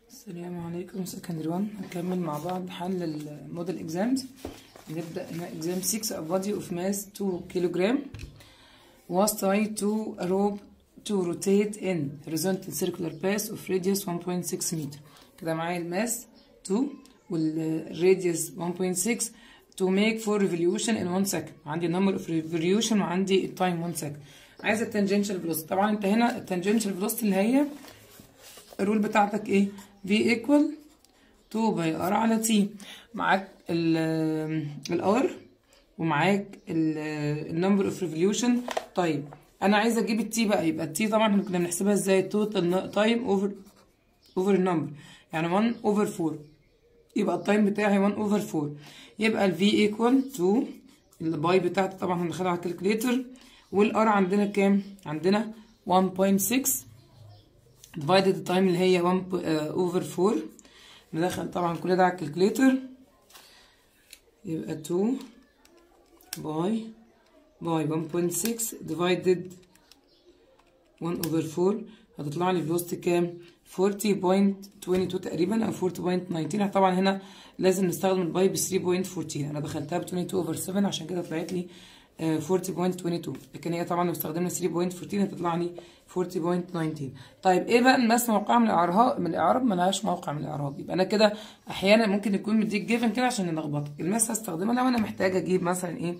السلام عليكم سكندري 1 هنكمل مع بعض حل الموديل اكزامز نبدأ هنا اكزام 6 a body of mass 2 kilogram was tied to a rope to rotate in horizontal circular path of radius 1.6 meter كده معايا الماس 2 والراديوس 1.6 to make 4 revolution in 1 second عندي number of revolution وعندي التايم 1 second عايزه التانجنشال velocity طبعا انت هنا التانجنشال velocity اللي هي الرول بتاعتك ايه v equal 2 باي r على t معاك الار ومعاك النمبر اوف ريفوليوشن طيب انا عايزه اجيب التي بقى يبقى التي طبعا احنا كنا بنحسبها ازاي توتال تايم اوفر اوفر النمبر يعني 1 اوفر 4 يبقى التايم بتاعي 1 اوفر 4 يبقى الفي ايكوال 2 الباي بتاعتي طبعا هندخلها على الكالكوليتر والار عندنا كام عندنا 1.6 divided التايم اللي هي 1 اوفر 4 ندخل طبعا كل ده على الكالكوليتر يبقى 2 باي باي 1.6 divided 1 over 4 هتطلع لي فيلوستي كام 40.22 تقريبا او 40.19 طبعا هنا لازم نستخدم الباي ب 3.14 انا دخلتها ب 22 over 7 عشان كده طلعت لي 40.22 لكن هي طبعا لو استخدمنا 3.14 هتطلع لي 40.19 طيب ايه بقى الماس موقع من الاعراب من الاعراب ملهاش موقع من الاعراب يبقى انا كده احيانا ممكن يكون مديك جيفن كده عشان نلخبطك الماس هستخدمها لو انا محتاجه اجيب مثلا ايه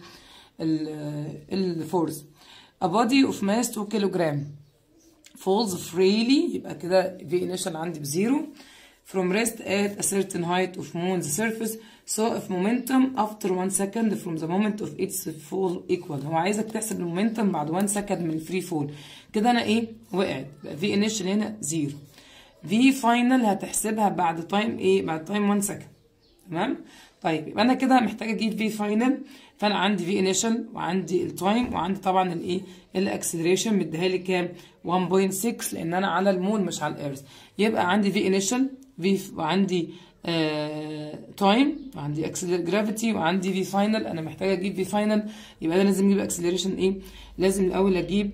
الفورس a body of mass 2 كيلوجرام falls freely يبقى كده v initial عندي بزيرو from rest at a certain height of moon's surface so if momentum after 1 second from the moment of its fall equal هو عايزك تحسب المومنتم بعد 1 second من الفري فول كده انا ايه وقعت يبقى v initial هنا زيرو v final هتحسبها بعد تايم ايه بعد تايم 1 second تمام طيب يبقى انا كده محتاجه اجيب v final فانا عندي v initial وعندي التايم وعندي طبعا الايه الاكسلريشن مديها لي كام 1.6 لان انا على المون مش على الارث يبقى عندي v initial v وعندي تايم uh, وعندي اكسلر جرافيتي وعندي في فاينل انا محتاجه اجيب في فاينل يبقى انا لازم اجيب اكسلريشن ايه لازم الاول اجيب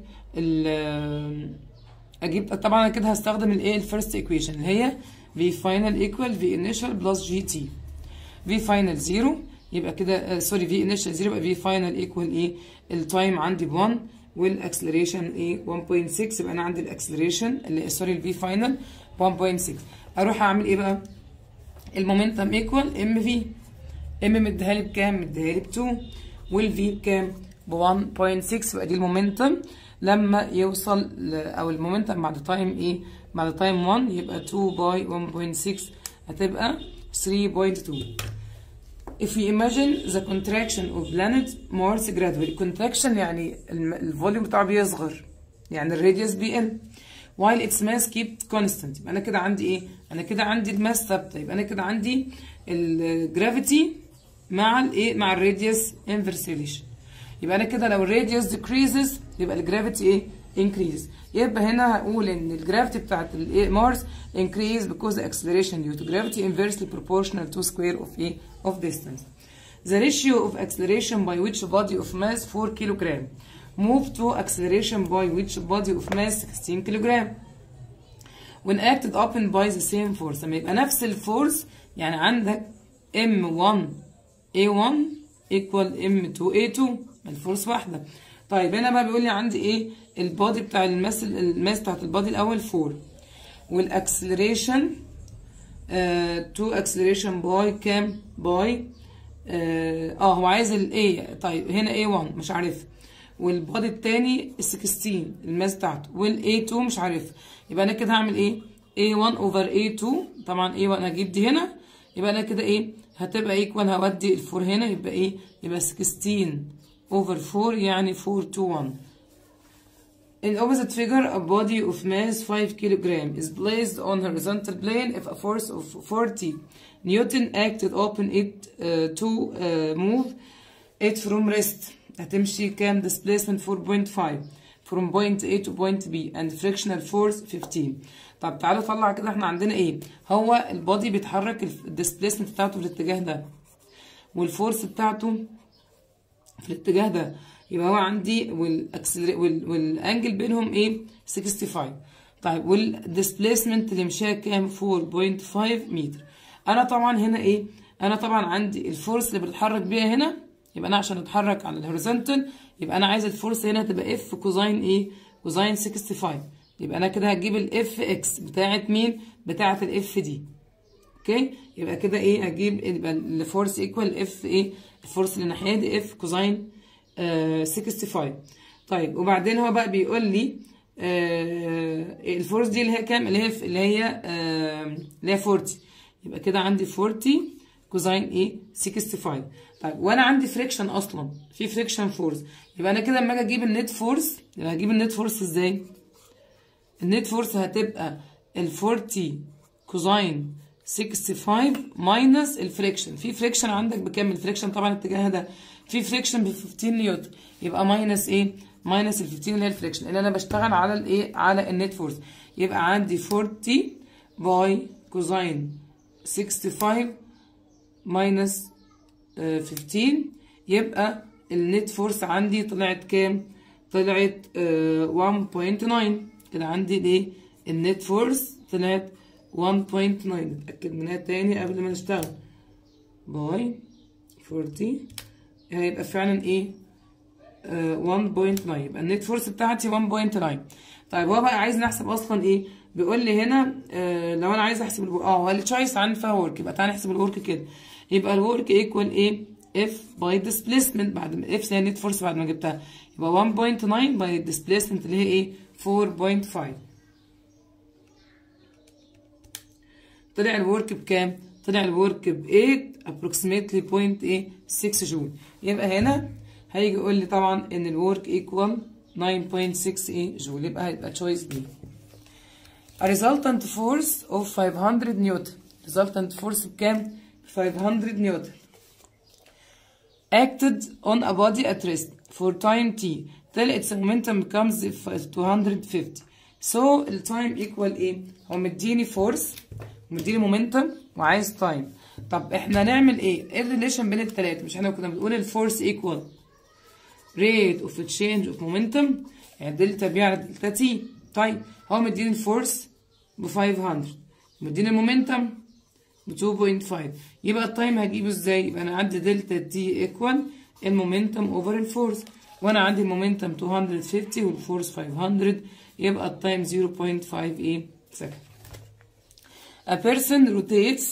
ال اجيب طبعا انا كده هستخدم الايه الفيرست ايكويشن اللي هي في فاينل ايكوال في انيشال بلس جي تي في فاينل زيرو يبقى كده سوري في انيشال زيرو يبقى في فاينل ايكوال ايه التايم عندي ب 1 والاكسلريشن ايه 1.6 يبقى انا عندي الاكسلريشن اللي سوري الفي فاينل 1.6 اروح اعمل ايه بقى المومنتم ايكوال ام في ام مديها لي بكام مديها لي ب 2 والفي بكام ب 1.6 يبقى دي المومنتم لما يوصل او المومنتم بعد تايم ايه بعد تايم 1 يبقى 2 باي 1.6 هتبقى 3.2 if we imagine the contraction of planet Mars gradually contraction يعني الفوليوم بتاعه بيصغر يعني الراديوس بيقل while its mass kept constant يبقى انا كده عندي ايه انا كده عندي الماس ثابته يبقى انا كده عندي الجرافيتي مع الايه مع الراديوس inverse relation يبقى انا كده لو الراديوس decreases يبقى الجرافيتي ايه increase يبقى هنا هقول ان الجرافيتي بتاعت مارس increase because the acceleration due to gravity inversely proportional to square of a of distance the ratio of acceleration by which body of mass 4 kilogram move to acceleration by which body of mass 16 kilogram when acted upon by the same force لما يبقى نفس الفورس يعني عندك m1 a1 equal m2 a2 الفورس واحدة طيب هنا بقى بيقول لي عندي ايه البادي بتاع الماس الماس بتاعت البادي الاول 4 والاكسلريشن تو اكسلريشن باي كام باي اه هو عايز الاي طيب هنا a1 مش عارف والبادي التاني ال 16 الماس بتاعته والاي 2 مش عارف يبقى انا كده هعمل ايه a1 اوفر a2 طبعا a1 هجيب دي هنا يبقى انا كده ايه هتبقى ايكوال هودي الفور هنا يبقى ايه يبقى 16 over 4 يعني 4 to 1 In opposite figure, a body of mass 5 kg is placed on horizontal plane if a force of 40 Newton acted upon it uh, to uh, move it from rest. هتمشي كام displacement 4.5 from point A to point B and frictional force 15 طب تعالوا نطلع كده احنا عندنا ايه هو البادي بيتحرك الديسبيسمنت بتاعته في الاتجاه ده والفورس بتاعته في الاتجاه ده يبقى هو عندي والاكسلري والانجل بينهم ايه 65 طيب والديسبيسمنت اللي مشاها كام 4.5 متر انا طبعا هنا ايه انا طبعا عندي الفورس اللي بتتحرك بيها هنا يبقى انا عشان اتحرك على الهوريزونتال يبقى انا عايز الفورس هنا تبقى اف كوزاين ايه كوزاين 65 يبقى انا كده هجيب الاف اكس بتاعت مين بتاعت الاف دي اوكي يبقى كده ايه هجيب يبقى الفورس ايكوال اف ايه الفورس اللي ناحيه دي اف كوزاين آه 65 طيب وبعدين هو بقى بيقول لي آه الفورس دي اللي هي كام اللي هي اللي هي آه اللي هي 40 يبقى كده عندي 40 كوزاين ايه 65 طيب وانا عندي فريكشن اصلا في فريكشن فورس يبقى انا كده لما اجي اجيب النت فورس يبقى هجيب النت فورس ازاي النت فورس هتبقى ال 40 كوزاين 65 ماينس الفريكشن في فريكشن عندك بكام الفريكشن طبعا الاتجاه ده في فريكشن ب 15 نيوتن يبقى ماينس ايه ماينس ال 15 اللي هي الفريكشن اللي انا بشتغل على الايه على النت فورس يبقى عندي 40 باي كوزاين 65 ماينس 15 يبقى النت فورس عندي طلعت كام طلعت 1.9 كده عندي الايه النت فورس طلعت 1.9 نتأكد منها تاني قبل ما نشتغل باي 40 هيبقى فعلا ايه آه 1.9 يبقى النت فورس بتاعتي 1.9 طيب هو بقى عايز نحسب اصلا ايه بيقول لي هنا آه لو انا عايز احسب الورك اه هو التشويس عن فيها ورك يبقى تعالى نحسب الورك كده يبقى الورك ايكوال ايه اف باي ديسبيسمنت بعد ما اف هي النت فورس بعد ما جبتها يبقى 1.9 باي الديسبيسمنت اللي هي ايه 4.5 طلع الورك بكام طلع الورك ب 8 approximately point ايه 6 جول يبقى هنا هيجي يقول لي طبعا ان الورك equal 9.6 ايه جول يبقى هيبقى تشويس بي A resultant force of 500 نيوتن resultant force بكام 500 نيوتن acted on a body at rest for time t till its momentum becomes 250 so the time equal ايه هو مديني force مديني مومنتم وعايز تايم طب احنا نعمل ايه ايه الريليشن بين الثلاثه مش احنا كنا بنقول الفورس ايكوال ريت اوف تشينج اوف مومنتم يعني دلتا بي على دلتا تي طيب هو مديني الفورس ب 500 مديني المومنتم ب 2.5 يبقى التايم هجيبه ازاي يبقى انا عندي دلتا تي ايكوال المومنتم اوفر الفورس وانا عندي المومنتم 250 والفورس 500 يبقى التايم 0.5 ايه سكند A person rotates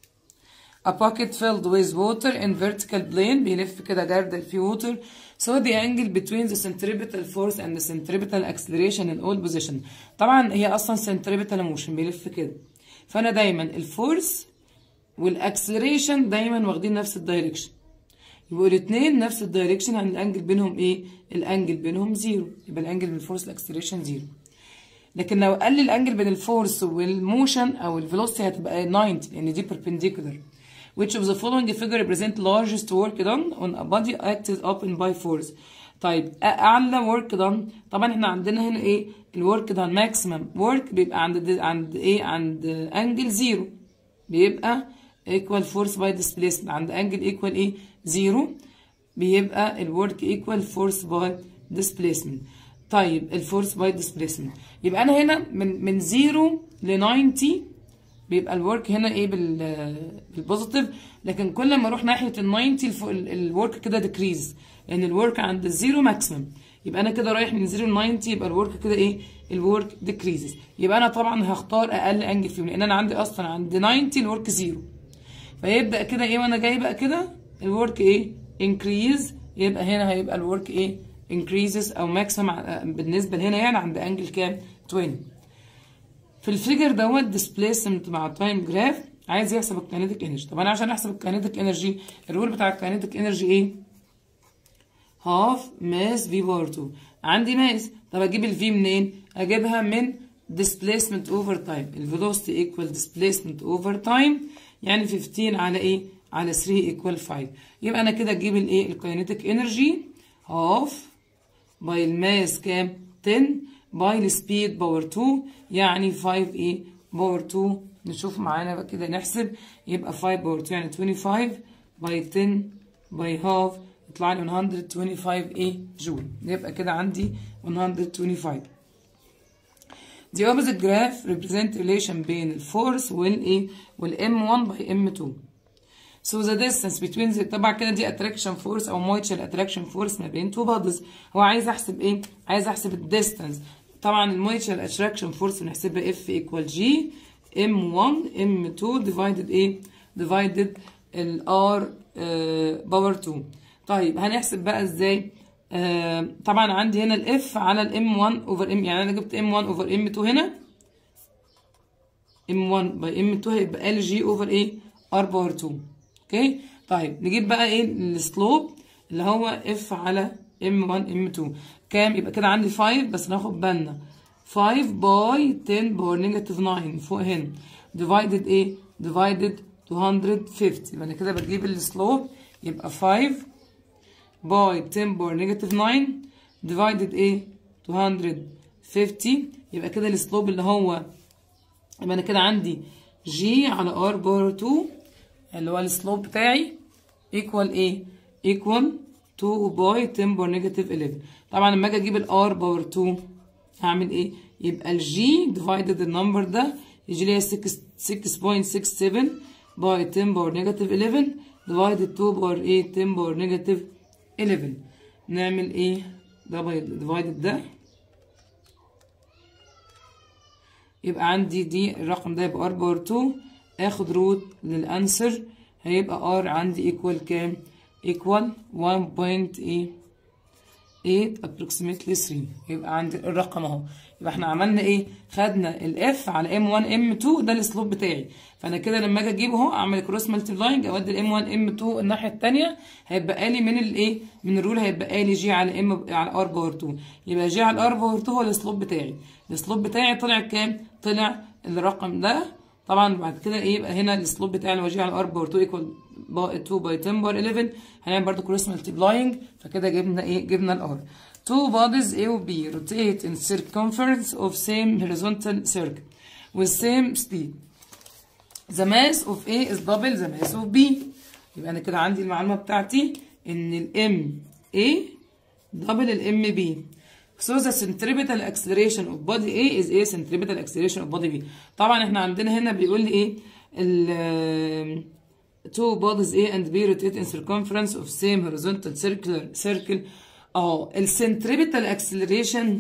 a bucket filled with water in vertical plane بيلف كده جردل فيه water so the angle between the centripetal force and the centripetal acceleration in all position طبعا هي اصلا centripetal motion بيلف كده فانا دايما الفورس والاكسلريشن دايما واخدين نفس الدايركشن يبقوا الاثنين نفس الدايركشن عن الانجل بينهم ايه الانجل بينهم زيرو يبقى الانجل بين الفورس والاكسلريشن زيرو لكن لو قل الانجل بين الفورس والموشن او الفيلوسيتي هتبقى 90 لان دي perpendicular which of the following figure represent largest work done on a body acted upon by force طيب اعلى work done طبعا احنا عندنا هنا ايه الورك done maximum work بيبقى عند عند ايه عند انجل زيرو بيبقى equal force by displacement عند انجل equal ايه زيرو بيبقى الورك equal force by displacement طيب الفورس باي ديسبيسمنت يبقى انا هنا من من 0 ل 90 بيبقى الورك هنا ايه بالبوزيتيف لكن كل ما اروح ناحيه ال 90 الورك كده ديكريز لان الورك عند الزيرو ماكسيمم يبقى انا كده رايح من 0 ل 90 يبقى الورك كده ايه الورك ديكريزز يبقى انا طبعا هختار اقل انجل فيهم لان انا عندي اصلا عند 90 الورك زيرو فيبدا كده ايه وانا جاي بقى كده الورك ايه انكريز يبقى هنا هيبقى الورك ايه increases او maximum بالنسبه لهنا يعني عند انجل كام 20 في الفيجر دوت ديسبيسمنت مع تايم جراف عايز يحسب الكاينيتيك انرجي طب انا عشان احسب الكاينيتيك انرجي الرول بتاع الكاينيتيك انرجي ايه هاف ماس في بار 2 عندي ماس طب اجيب الفي منين اجيبها من displacement over time الفيلوسيتي equal displacement over time يعني 15 على ايه على 3 equal 5 يبقى انا كده اجيب الايه الكاينيتيك انرجي هاف باي الماس كام 10 باي السبيد باور 2 يعني 5 ايه باور 2 نشوف معانا بقى كده نحسب يبقى 5 باور 2 يعني 25 باي 10 باي هاف يطلع لي 125 ايه جول يبقى كده عندي 125 The opposite graph represent relation بين الفورس والايه والام 1 by m 2 So the distance between the طبعا كده دي attraction force او mutual attraction force ما بين two bodies هو عايز احسب ايه؟ عايز احسب الديستانس طبعا الموتشال attraction force بنحسبها F equal G M1 M2 divided ايه؟ divided ال R باور 2 طيب هنحسب بقى ازاي؟ آه طبعا عندي هنا ال F على ال M1 over M يعني انا جبت M1 over M2 هنا M1 by M2 هيبقى ال G over ايه؟ R باور 2 اوكي طيب نجيب بقى ايه السلوب اللي هو اف على m1 m2 كام يبقى كده عندي 5 بس ناخد بالنا 5 باي 10 باور نيجاتيف 9 فوق هنا ديفايدد ايه ديفايدد 250 يبقى انا كده بجيب السلوب يبقى 5 باي 10 باور نيجاتيف 9 ديفايدد ايه 250 يبقى كده السلوب اللي هو يبقى انا كده عندي جي على ار باور 2 اللي هو السلوب بتاعي ايكوال ايه ايكوال 2 باي 10 باور نيجاتيف 11 طبعا لما اجي اجيب الار باور 2 هعمل ايه يبقى الجي ديفايدد النمبر ده يجي لي 6.67 باي 10 باور نيجاتيف 11 ديفايدد 2 باور ايه 10 باور نيجاتيف 11 نعمل ايه ده باي ديفايدد ده يبقى عندي دي الرقم ده يبقى ار باور 2 اخد روت للانسر هيبقى ار عندي ايكوال كام ايكوال 1.8 approximately 3 يبقى عندي الرقم اهو يبقى احنا عملنا ايه خدنا الاف على m1 m2 ده السلوب بتاعي فانا كده لما اجي اجيبه اهو اعمل كروس مالتيبلاينج اودي الام 1 ام 2 الناحيه الثانيه هيبقى لي من الايه من الرول هيبقى لي جي على ام على ار باور 2 يبقى جي على ار باور 2 هو السلوب بتاعي السلوب بتاعي طلع كام طلع الرقم ده طبعا بعد كده ايه يبقى هنا السلوب بتاعي اللي هو جي على ار باور 2 ايكوال 2 باي 10 باور 11 هنعمل برضو كروس مالتيبلاينج فكده جبنا ايه جبنا الار two bodies A و B rotate in circumference of same horizontal circle with same speed the mass of A is double the mass of B يبقى انا كده عندي المعلومه بتاعتي ان ال M A double ال M B So the centripetal acceleration of body A is A centripetal acceleration of body B. طبعا احنا عندنا هنا بيقول لي ايه ال two bodies A and B rotate in circumference of same horizontal circular circle اه السنتريبيتال اكسلريشن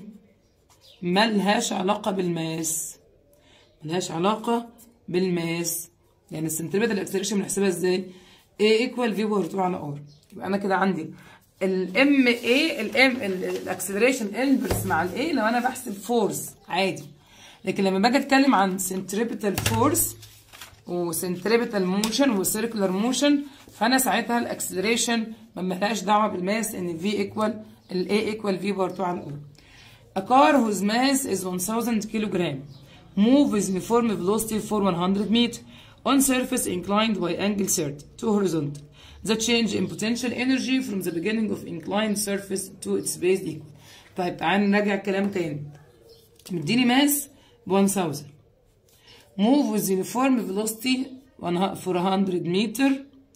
ملهاش علاقة بالماس ملهاش علاقة بالماس يعني السنتريبيتال اكسلريشن بنحسبها ازاي؟ A equal V باور 2 على R يبقى انا كده عندي الام اي الام الاكسلريشن انفرس مع الاي لو انا بحسب فورس عادي لكن لما باجي اتكلم عن سنتريبيتال فورس وسنتريبيتال موشن وسيركولار موشن فانا ساعتها الاكسلريشن ما لهاش دعوه بالماس ان في ايكوال الاي ايكوال في بار 2 على الاول A car whose mass is 1000 kilogram move with uniform velocity for 100 meter on surface inclined by angle 30 to horizontal. The change in potential energy from the beginning of inclined surface to its base equal. طيب تعالى نراجع الكلام تاني. مديني ماس ب 1000 move with uniform velocity for 100 meter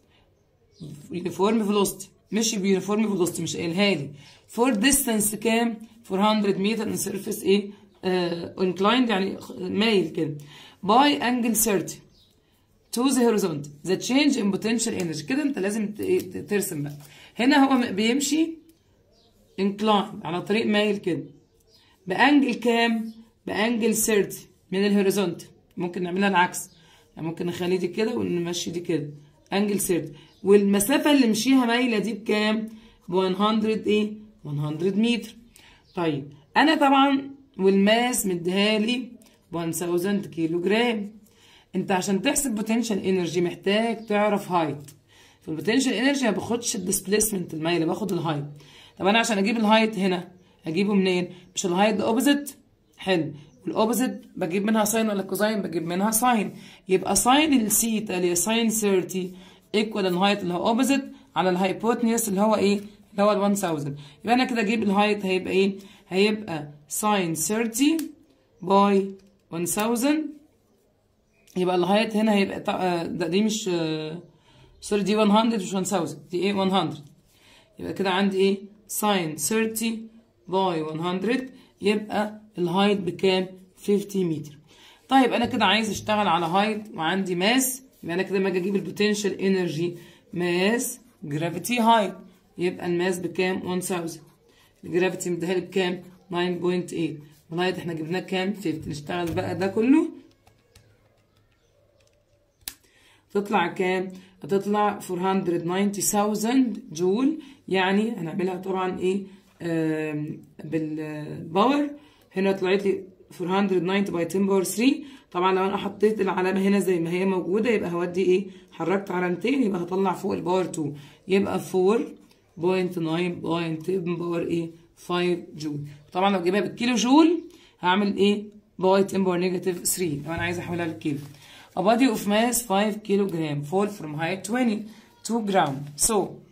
uniform velocity مش بيونيفورم velocity مش قايلها لي for distance كام 400 متر on surface ايه uh, inclined يعني مايل كده by angle 30 to the horizontal the change in potential energy كده انت لازم ترسم بقى هنا هو بيمشي inclined على طريق مايل كده بانجل كام بانجل 30 من الهوريزونتال ممكن نعملها العكس يعني ممكن نخلي دي كده ونمشي دي كده انجل 30 والمسافه اللي مشيها مايله دي بكام ب 100 ايه 100 متر طيب انا طبعا والماس مديها لي ب 1000 كيلو جرام انت عشان تحسب بوتنشال انرجي محتاج تعرف هايت فالبوتنشال انرجي ما باخدش الديسبيسمنت المايله باخد الهايت طب انا عشان اجيب الهايت هنا اجيبه منين مش الهايت ده اوبوزيت حلو والاوبوزيت بجيب منها ساين ولا كوزاين بجيب منها ساين يبقى ساين السيتا اللي هي ساين 30 ايكوال الهايت اللي هو اوبوزيت على الهايبوتنيوس اللي هو ايه اللي هو ال 1000 يبقى انا كده اجيب الهايت هيبقى ايه هيبقى ساين 30 باي 1000 يبقى الهايت هنا هيبقى ده دي مش سوري دي 100 مش 1000 دي ايه 100 يبقى كده عندي ايه ساين 30 باي 100 يبقى الهايت بكام 50 متر طيب انا كده عايز اشتغل على هايت وعندي ماس يبقى انا كده لما اجي اجيب البوتنشال انرجي ماس جرافيتي هايت يبقى الماس بكام 1000 الجرافيتي مديها لي بكام 9.8 والهايت احنا جبناه كام 50 نشتغل بقى ده كله تطلع كام هتطلع 490,000 جول يعني هنعملها طبعا ايه آم، بالباور هنا طلعت لي 490 باي 10 باور 3 طبعا لو انا حطيت العلامه هنا زي ما هي موجوده يبقى هودي ايه حركت علامتين يبقى هطلع فوق الباور 2 يبقى 4.9 باي 10 باور ايه 5 جول طبعا لو جيبها بالكيلو جول هعمل ايه باي 10 باور نيجاتيف 3 لو انا عايزه احولها للكيلو A body of mass 5 kilogram fall from height 20 2 gram so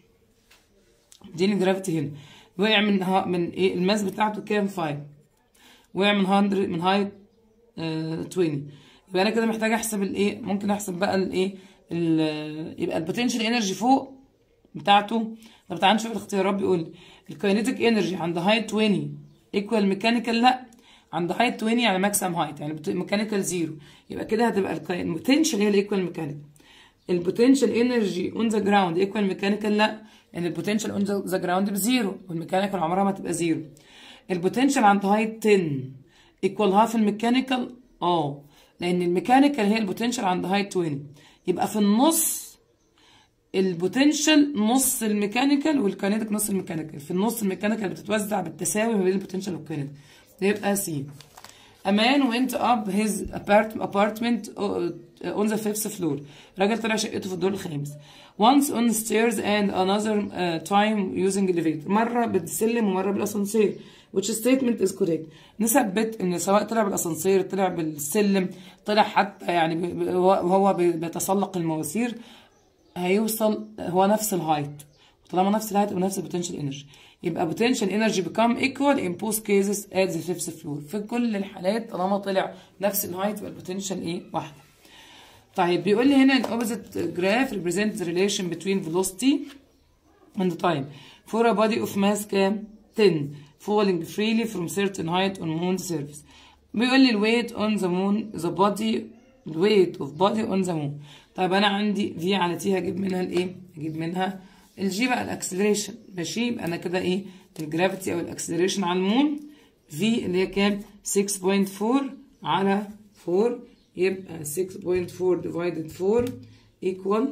دي الجرافيتي هنا وقع من ها من ايه الماس بتاعته كام 5 وقع من 100 من هايت آه 20 يبقى انا كده محتاج احسب الايه ممكن احسب بقى الايه ال- يبقى البوتنشال انرجي فوق بتاعته طب تعال نشوف الاختيارات بيقول الكاينيتيك انرجي عند هايت 20 ايكوال ميكانيكال لا عند هايت 20 يعني ماكسيمم هايت يعني ميكانيكال زيرو يبقى كده هتبقى البوتنشال هي الايكوال ميكانيكال البوتنشال انرجي اون ذا جراوند ايكوال ميكانيكال لا ان البوتنشال اون ذا جراوند بزيرو والميكانيكال عمرها ما تبقى زيرو البوتنشال عند هايت 10 ايكوال هاف الميكانيكال اه لان الميكانيكال هي البوتنشال عند هايت 20 يبقى في النص البوتنشال نص الميكانيكال والكاينيتيك نص الميكانيكال في النص الميكانيكال بتتوزع بالتساوي ما بين البوتنشال والكاينيتيك يبقى سي A man went up his apart apartment uh, on the fifth floor. راجل طلع شقته في الدور الخامس. Once on stairs and another uh, time using elevator. مرة بالسلم ومرة بالأسانسير. Which statement is correct. نثبت إن سواء طلع بالأسانسير طلع بالسلم طلع حتى يعني ب- ب- وهو بي- بيتسلق المواسير هيوصل هو نفس الهايت طالما نفس الهايت يبقى نفس البوتنشال انرجي يبقى potential energy become equal in both cases at the fifth floor في كل الحالات طالما طلع نفس الهايت يبقى البوتنشال ايه واحده طيب بيقول لي هنا an opposite graph represents the relation between velocity and time for a body of mass كام 10 falling freely from certain height on moon surface بيقول لي الويت on the moon the body the weight of body on the moon طيب انا عندي في على تي هجيب منها الايه هجيب منها الجي بقى الاكسلريشن ماشي يبقى انا كده ايه الجرافيتي او الاكسلريشن على المون في اللي هي كام 6.4 على 4 يبقى 6.4 divided 4 equal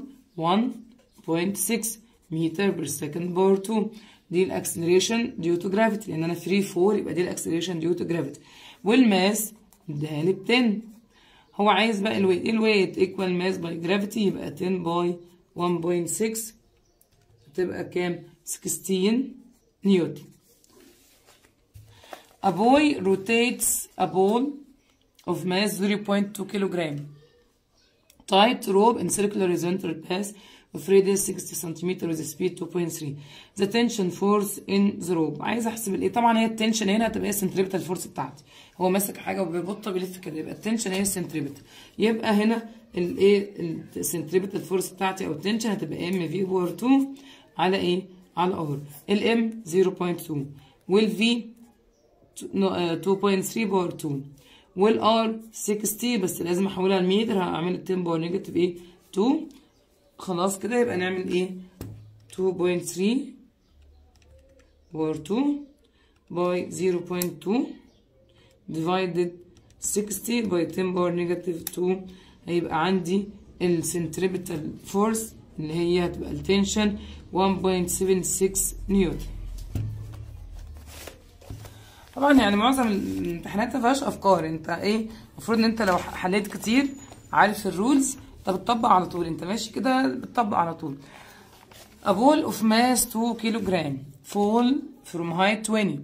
1.6 متر بير سكند باور 2 دي الاكسلريشن ديو تو جرافيتي لان انا فري 4 يبقى دي الاكسلريشن ديو تو جرافيتي والماس اداها لي ب 10 هو عايز بقى الويت الويت ايكوال ماس باي جرافيتي يبقى 10 باي 1.6 تبقى كام 16 نيوتن A boy rotates a ball of mass 0.2 kilogram tied rope in circular horizontal path of radius 60 centimeter with speed 2.3 the tension force in the rope عايز احسب الايه طبعا هي التنشن هنا هتبقى هي السنتريبتال فورس بتاعتي هو ماسك حاجه وبيبطه بيلف كده يبقى التنشن هي السنتريبتال يبقى هنا الايه السنتريبتال فورس بتاعتي او التنشن هتبقى ام في باور 2 على ايه على ار الام 0.2 والفي 2.3 باور 2 والار 60 بس لازم احولها لمتر هعمل 10 باور نيجاتيف ايه 2 خلاص كده يبقى نعمل ايه 2.3 باور 2 باي 0.2 divided 60 باي 10 باور نيجاتيف 2 هيبقى عندي السنتريبتال فورس اللي هي هتبقى التنشن 1.76 نيوتن طبعا يعني معظم الامتحانات ما فيهاش افكار انت ايه المفروض ان انت لو حليت كتير عارف الرولز انت بتطبق على طول انت ماشي كده بتطبق على طول A ball of mass 2 kilogram fall from height 20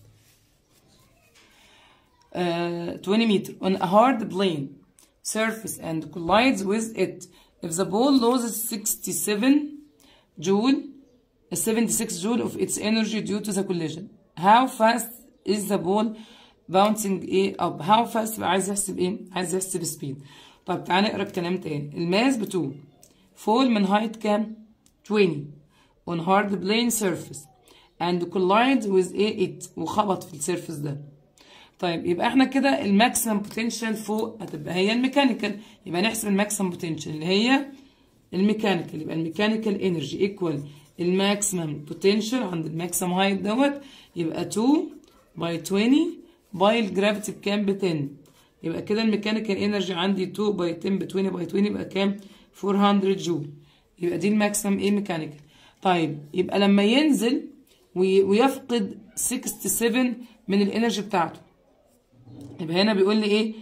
uh, 20 meter on a hard plane surface and collides with it if the ball loses 67 joule 76 joule of its energy due to the collision how fast is the ball bouncing ايه up how fast بقى عايز يحسب ايه عايز يحسب speed طب تعالى نقرا الكلام تاني الماس بتقول fall من height كام 20 on hard plane surface and collide with ايه it وخبط في السيرفس ده طيب يبقى احنا كده الماكسيمم بوتنشال فوق هتبقى هي الميكانيكال يبقى نحسب الماكسيمم بوتنشال اللي هي الميكانيكال يبقى الميكانيكال انرجي ايكوال الماكسيمم بوتنشال عند الماكسيمم هايت دوت يبقى 2 باي 20 باي الجرافيتي بكام ب 10 يبقى كده الميكانيكال انرجي عندي 2 باي 10 ب 20 باي 20 يبقى كام 400 جول يبقى دي الماكسيمم ايه ميكانيكال طيب يبقى لما ينزل ويفقد 67 من الانرجي بتاعته يبقى هنا بيقول لي ايه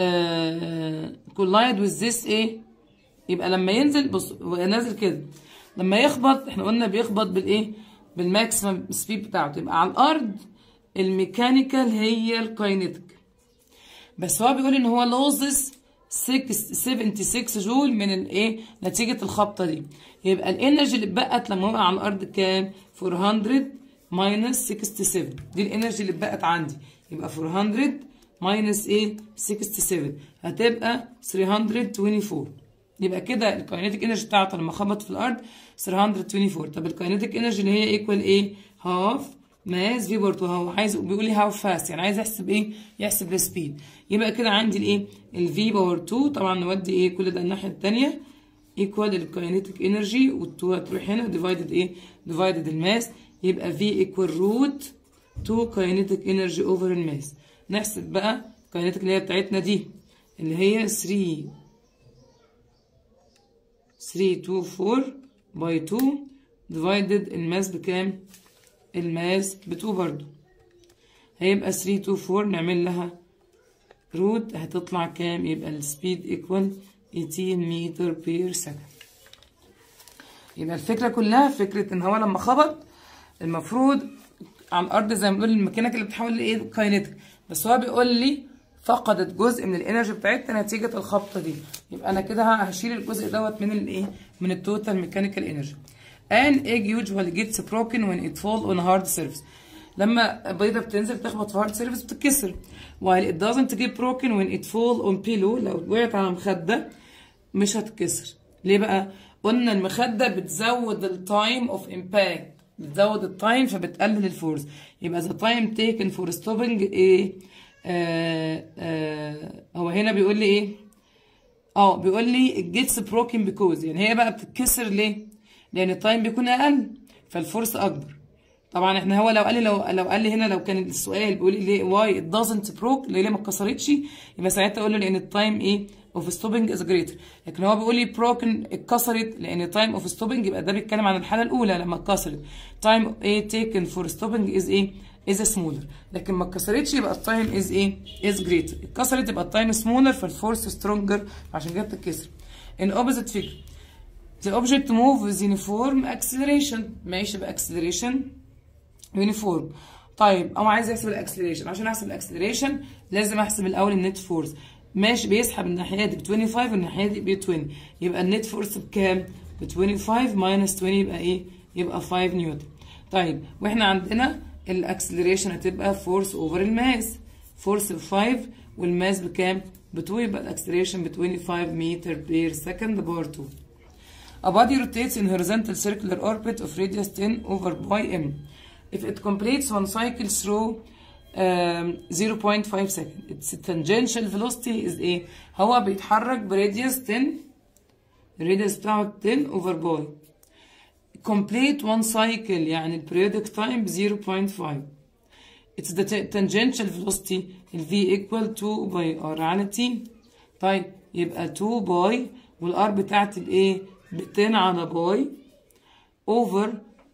كولايد وذ ذس ايه يبقى لما ينزل بص هو نازل كده لما يخبط احنا قلنا بيخبط بالايه بالماكسيمم سبيد بتاعته يبقى على الارض الميكانيكال هي الكاينيتيك بس هو بيقول ان هو لوزز 76 جول من الايه نتيجه الخبطه دي يبقى الانرجي اللي اتبقت لما وقع على الارض كام 400 ماينس 67 دي الانرجي اللي اتبقت عندي يبقى 400 ماينس ايه 67 هتبقى 324 يبقى كده الكاينيتيك انرجي بتاعته لما خبط في الارض 324 طب الكاينيتيك انرجي اللي هي ايكوال ايه هاف ماس في بورتو هو عايز بيقول لي هاو فاست يعني عايز يحسب ايه يحسب السبيد يبقى كده عندي الايه الفي باور 2 طبعا نودي ايه كل ده الناحيه الثانيه ايكوال الكاينيتيك انرجي وال2 هتروح هنا ديفايدد ايه ديفايدد الماس يبقى في ايكوال روت 2 كاينيتيك انرجي اوفر الماس نحسب بقى الكاينيتيك اللي هي بتاعتنا دي اللي هي 3 324 باي 2 ديفايدد الماس بكام الماس ب 2 برضو هيبقى 324 نعمل لها روت هتطلع كام يبقى السبيد ايكوال 18 متر بير سكند يبقى الفكره كلها فكره ان هو لما خبط المفروض على الارض زي ما بنقول الميكانيكا اللي بتحول لايه كاينيتيك بس هو بيقول لي فقدت جزء من الانرجي بتاعتها نتيجه الخبطه دي يبقى انا كده هشيل الجزء دوت من الايه من التوتال ميكانيكال انرجي an egg usually gets broken when it fall on a hard surface لما بيضة بتنزل تخبط في هارد سيرفيس بتتكسر while it doesn't get broken when it fall on pillow لو وقعت على مخدة مش هتتكسر ليه بقى قلنا المخدة بتزود التايم اوف امباكت بتزود التايم فبتقلل الفورس يبقى the time taken for stopping ايه آه آه هو هنا بيقول لي ايه اه بيقول لي it gets broken because يعني هي بقى بتتكسر ليه لان التايم بيكون اقل فالفورس اكبر طبعا احنا هو لو قال لي لو لو قال لي هنا لو كان السؤال بيقول لي ليه واي ات دازنت بروك ليه ما اتكسرتش يبقى ساعتها اقول له لان التايم ايه اوف ستوبنج از جريتر لكن هو بيقول لي بروكن اتكسرت لان تايم اوف ستوبنج يبقى ده بيتكلم عن الحاله الاولى لما اتكسرت تايم ايه تيكن فور ستوبنج از ايه از سمولر لكن ما اتكسرتش يبقى التايم از ايه از جريتر اتكسرت يبقى التايم سمولر فالفورس سترونجر عشان كده بتتكسر ان اوبوزيت فيجر The object move with uniform acceleration ماشي باكسلريشن يونيفورم طيب او عايز يحسب الاكسلريشن عشان احسب الاكسلريشن لازم احسب الاول النت فورس ماشي بيسحب الناحيه دي ب 25 والناحيه دي ب 20 يبقى النت فورس بكام ب 25 ماينس 20 يبقى ايه يبقى 5 نيوتن طيب واحنا عندنا الاكسلريشن هتبقى فورس اوفر الماس فورس ب 5 والماس بكام ب 2 يبقى الاكسلريشن ب 25 متر بير سكند باور 2 A body rotates in horizontal circular orbit of radius 10 over pi m. If it completes one cycle through um, 0.5 second, its tangential velocity is ايه؟ هو بيتحرك براديوس 10 الراديوس بتاعه 10 over pi. Complete one cycle يعني البريودك تايم ب 0.5. It's the tangential velocity ال v equal 2 by r على t. طيب يبقى 2 باي والار بتاعتي بايه؟ ب 10 على باي اوفر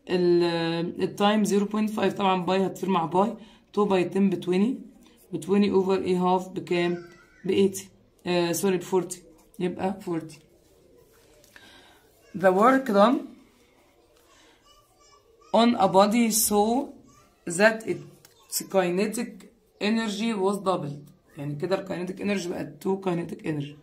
التايم 0.5 طبعا باي هتصير مع باي 2 باي 10 ب 20 ب 20 اوفر ايه هاف بكام؟ ب 80 آه سوري ب 40 يبقى 40 The work done on a body so that its kinetic energy was doubled يعني كده الكاينيتيك انرجي بقت 2 kinetic energy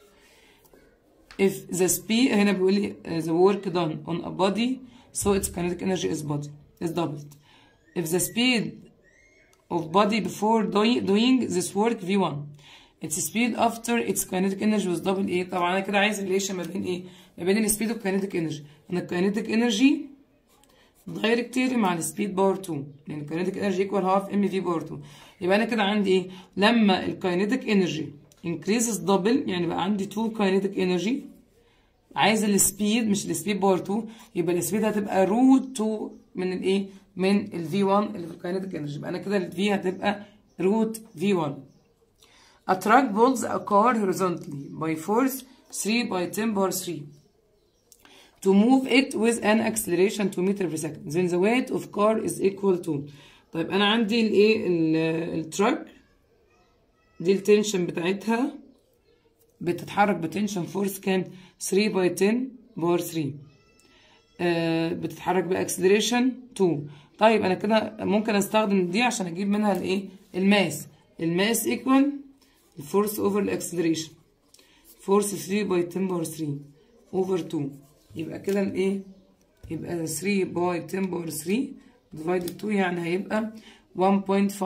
if the speed هنا بيقول لي uh, the work done on a body so its kinetic energy is body is doubled if the speed of body before doing, doing this work v1 its speed after its kinetic energy was doubled ايه طبعا انا كده عايز الريليشن ما بين ايه ما بين السبيد والكينيتيك انرجي انا الكينيتيك انرجي دايركتلي مع السبيد باور 2 لان الكينيتيك انرجي ايكوال هاف ام في باور 2 يبقى انا كده عندي ايه لما الكاينيتيك انرجي increases double يعني بقى عندي 2 kinetic energy عايز السبيد مش السبيد باور 2 يبقى السبيد هتبقى روت 2 من الايه من ال V1 اللي في الكاينيتيك انرجي يبقى انا كده ال V هتبقى روت V1 A truck pulls a car horizontally by force 3 by 10 power 3 to move it with an acceleration 2 meter per second then the weight of car is equal to طيب انا عندي الايه التراك دي التنشن بتاعتها بتتحرك بتنشن فورس كام 3 باي 10 باور 3 آه بتتحرك باكسلريشن 2 طيب انا كده ممكن استخدم دي عشان اجيب منها الايه الماس الماس ايكوال الفورس اوفر الاكسلريشن فورس 3 باي 10 باور 3 اوفر 2 يبقى كده الايه يبقى 3 باي 10 باور 3 ديفايدد 2 يعني هيبقى 1.5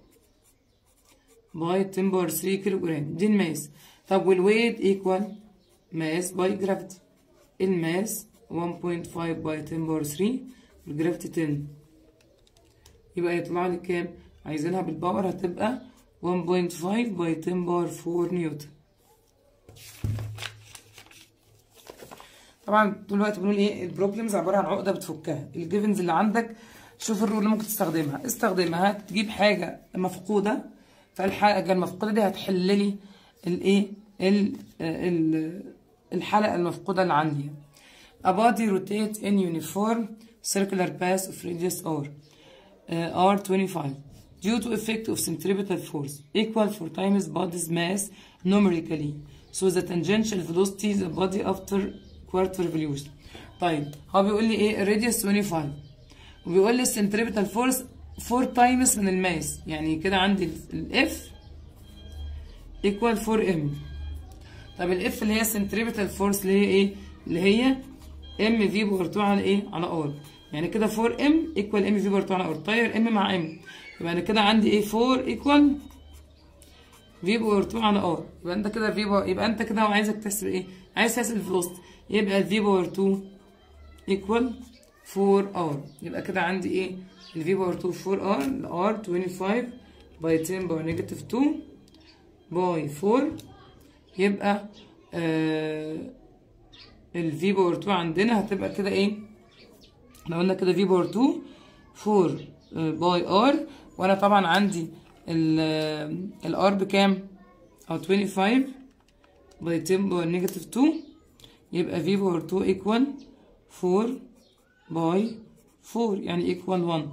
باي 10 باور 3 كيلو جرام دي الماس طب والويت ايكوال ماس باي جرافيتي الماس 1.5 باي 10 باور 3 والجرافيتي 10 يبقى يطلع لي كام عايزينها بالباور هتبقى 1.5 باي 10 باور 4 نيوتن طبعا طول الوقت بنقول ايه البروبلمز عباره عن عقده بتفكها الجيفنز اللي عندك شوف الرول اللي ممكن تستخدمها استخدمها تجيب حاجه مفقوده فالحاجه المفقوده دي هتحل لي الايه الحلقه المفقوده اللي عندي A body rotates in uniform circular path of radius r uh, r25 due to effect of centripetal force equal four times body's mass numerically so the tangential velocity the body after quarter revolution طيب هو بيقول لي ايه radius 25 وبيقول لي السنتريبيتال فورس 4 تايمز من الماس يعني كده عندي الاف ايكوال 4 ام طب الاف اللي هي السنتريبيتال فورس اللي هي ايه اللي هي ام في باور 2 على ايه على ار يعني كده 4 ام ايكوال ام في باور 2 على ار طير ام مع ام يبقى انا كده عندي ايه 4 ايكوال في باور 2 على ار يبقى انت كده في باور يبقى انت كده عايزك تحسب ايه عايز تحسب الفلوسيتي يبقى الفي باور 2 ايكوال 4 ار يبقى كده عندي ايه الفي باور 2 4 ار الار 25 باي 10 باور نيجاتيف 2 باي 4 يبقى آه الفي باور 2 عندنا هتبقى كده ايه احنا قلنا كده في باور 2 4 آه باي ار وانا طبعا عندي الار بكام او 25 باي 10 باور نيجاتيف 2 يبقى في باور 2 ايكوال 4 باي 4 يعني ايكوال 1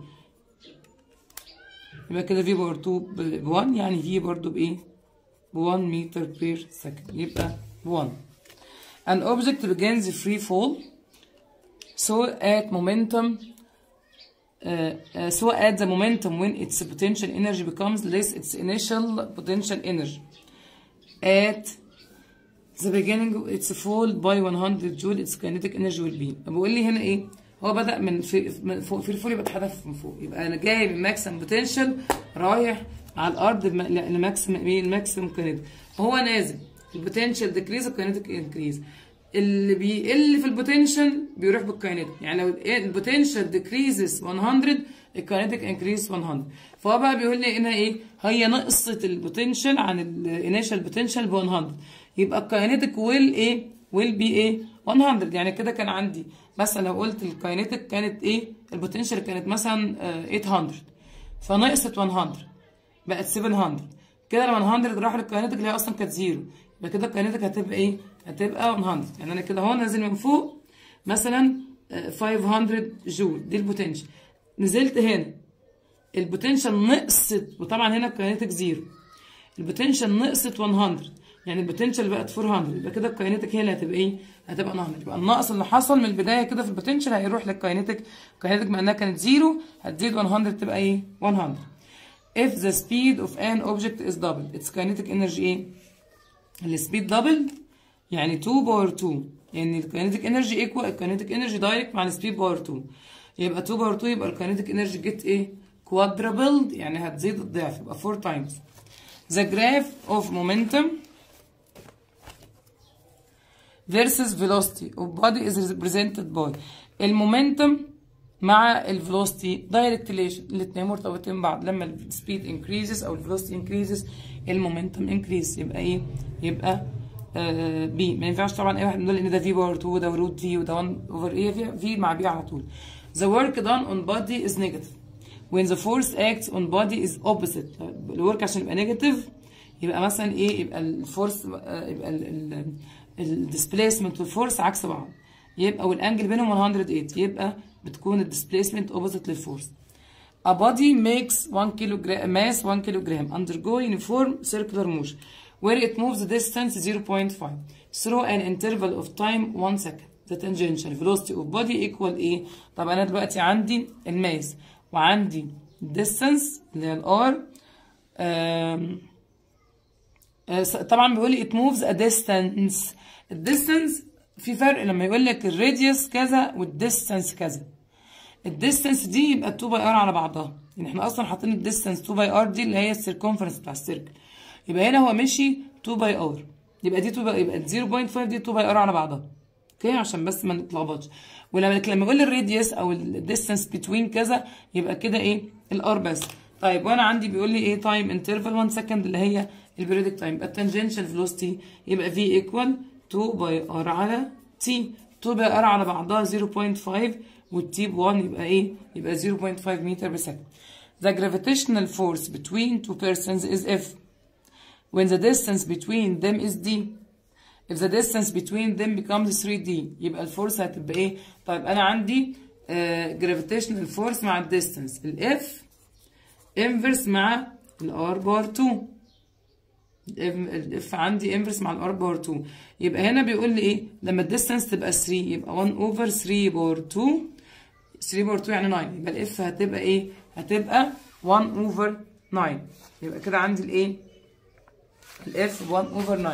يبقى كده في باور 2 ب 1 يعني في برضو بايه ب 1 متر بير سكند يبقى ب 1 an object begins free fall so at momentum uh, uh, so at the momentum when its potential energy becomes less its initial potential energy at the beginning of its fall by 100 joule its kinetic energy will be بقول لي هنا ايه هو بدأ من في من فوق في الفول يبقى اتحدف من فوق يبقى انا جاي بالماكسيمم بوتنشال رايح على الارض لماكسيمم ايه الماكسيمم كينيتيك هو نازل البوتنشال ديكريز الكينيتيك انكريز اللي بيقل في البوتنشال بيروح بالكينيتيك يعني لو البوتنشال ديكريزز 100 الكينيتيك انكريز 100 فهو بقى بيقول لي هنا ايه هي نقصت البوتنشال عن الانيشال بوتنشال ب 100 يبقى الكينيتيك ويل ايه ويل بي ايه 100 يعني كده كان عندي مثلا لو قلت الكاينيتيك كانت ايه البوتنشال كانت مثلا 800 فنقصت 100 بقت 700 كده ال 100 راح للكاينيتيك اللي هي اصلا كانت زيرو يبقى كده الكاينيتيك هتبقى ايه هتبقى 100 يعني انا كده اهو نازل من فوق مثلا 500 جول دي البوتنشال نزلت هنا البوتنشال نقصت وطبعا هنا الكاينيتيك زيرو البوتنشال نقصت 100 يعني البوتنشال بقت 400 يبقى كده الكاينيتيك هي اللي هتبقى ايه هتبقى 100 يبقى النقص اللي حصل من البدايه كده في البوتنشال هيروح للكاينيتيك الكاينيتيك بما انها كانت زيرو هتزيد 100 تبقى ايه 100 if the speed of an object is double its kinetic energy ايه السبيد دبل يعني 2 باور 2 يعني الكاينيتيك انرجي ايكوال الكاينيتيك انرجي دايركت مع السبيد باور 2 يبقى 2 باور 2 يبقى الكاينيتيك انرجي جيت ايه كوادربلد يعني هتزيد الضعف يبقى 4 تايمز the graph of momentum versus velocity of body is represented by المومنتم مع الفيلوسيتي دايركت ريليشن الاثنين مرتبطين ببعض لما السبيد انكريزز او الفيلوسيتي انكريزز المومنتم انكريز يبقى ايه يبقى آه بي ما ينفعش طبعا اي واحد نقول ان ده في باور 2 وده روت في وده 1 اوفر ايه في, في مع بي على طول the work done on body is negative when the force acts on body is opposite الورك عشان يبقى نيجاتيف يبقى مثلا ايه يبقى الفورس يبقى الديسبيسمنت والفورس عكس بعض يبقى والانجل بينهم 108 يبقى بتكون الديسبيسمنت اوبوزيت للفورس A body makes 1 kilogram mass 1 kilogram undergo uniform circular motion where it moves the distance 0.5 through an interval of time 1 second. The tangential velocity of body equal ايه؟ طب انا دلوقتي عندي الماس وعندي distance اللي هي الار طبعا بيقول لي it moves a distance الديستانس في فرق لما يقول لك الراديوس كذا والديستانس كذا الديستانس دي يبقى 2 باي ار على بعضها يعني احنا اصلا حاطين الديستانس 2 باي ار دي اللي هي السيركونفرنس بتاع السيركل يبقى هنا هو مشي 2 باي ار يبقى دي 2 باي يبقى 0.5 دي 2 باي ار على بعضها اوكي عشان بس ما نتلخبطش ولما لما يقول لي الراديوس او الديستانس بتوين كذا يبقى كده ايه الار بس طيب وانا عندي بيقول لي ايه تايم انترفال 1 سكند اللي هي البريدك تايم يبقى التانجنشال فيلوسيتي يبقى في ايكوال 2 باي ار على تي 2 باي ار على بعضها 0.5 والتي ب 1 يبقى ايه يبقى 0.5 متر بر سكند The gravitational force between two persons is F when the distance between them is D if the distance between them becomes 3D يبقى الفورس هتبقى ايه طيب انا عندي uh, gravitational force مع الديستانس الاف inverse مع الار بار 2 الاف عندي انفرس مع الار باور 2 يبقى هنا بيقول لي ايه لما الديستانس تبقى 3 يبقى 1 اوفر 3 باور 2 3 باور 2 يعني 9 يبقى الاف هتبقى ايه هتبقى 1 اوفر 9 يبقى كده عندي الايه الاف 1 اوفر 9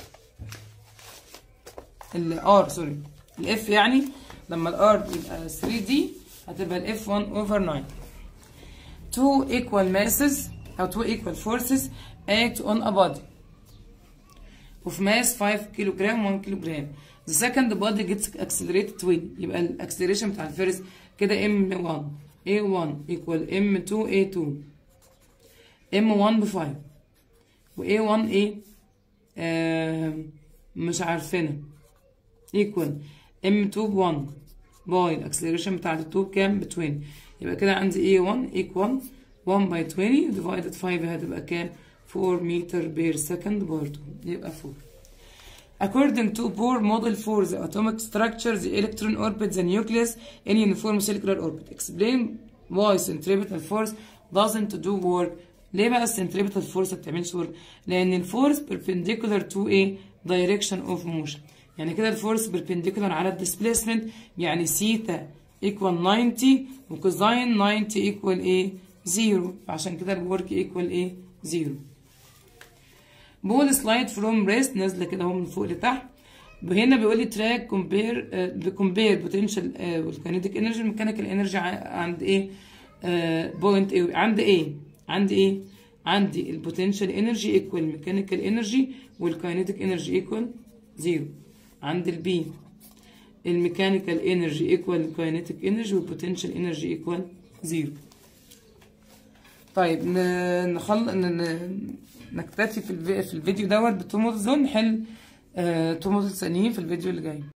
الار سوري الاف يعني لما الار يبقى 3 دي هتبقى الاف 1 اوفر 9 two equal masses او two equal forces act on a body of mass 5 كيلوغرام 1 كيلوغرام the second body gets accelerated twin يبقى الاكسلريشن بتاع الفيرست كده m1 a1 equal m2 a2 m1 ب 5 و a1 ايه آه مش عارفينها equal m2 ب 1 باي الاكسلريشن بتاعت ال 2 بكام ب 20 يبقى كده عندي a1 equal 1 by 20 divided 5 هتبقى كام 4 meter per second برضه يبقى 4 According to Bohr model for the atomic structure, the electron orbits the nucleus in uniform circular orbit. Explain why centripetal force doesn't do work. ليه بقى السنتريبيتال فورس ما بتعملش ورك؟ لأن الفورس perpendicular to a direction of motion. يعني كده الفورس perpendicular على الديسبيسمنت يعني سيتا equal 90 وكوزين 90 equal ايه؟ 0 فعشان كده الورك equal ايه؟ 0. بول سلايد فروم ريست نازله كده اهو من فوق لتحت هنا بيقول لي تراك كومبير بكومبير بوتنشال والكينيتيك انرجي الميكانيكال انرجي عند ايه بوينت ايه عند ايه عند ايه عندي البوتنشال انرجي ايكوال ميكانيكال انرجي والكينيتيك انرجي ايكوال زيرو عند البي الميكانيكال انرجي ايكوال الكينيتيك انرجي والبوتنشال انرجي ايكوال زيرو طيب نخل نكتفي في الفيديو دوت بتو موديل نحل تو موديل ثانيين في الفيديو اللي جاي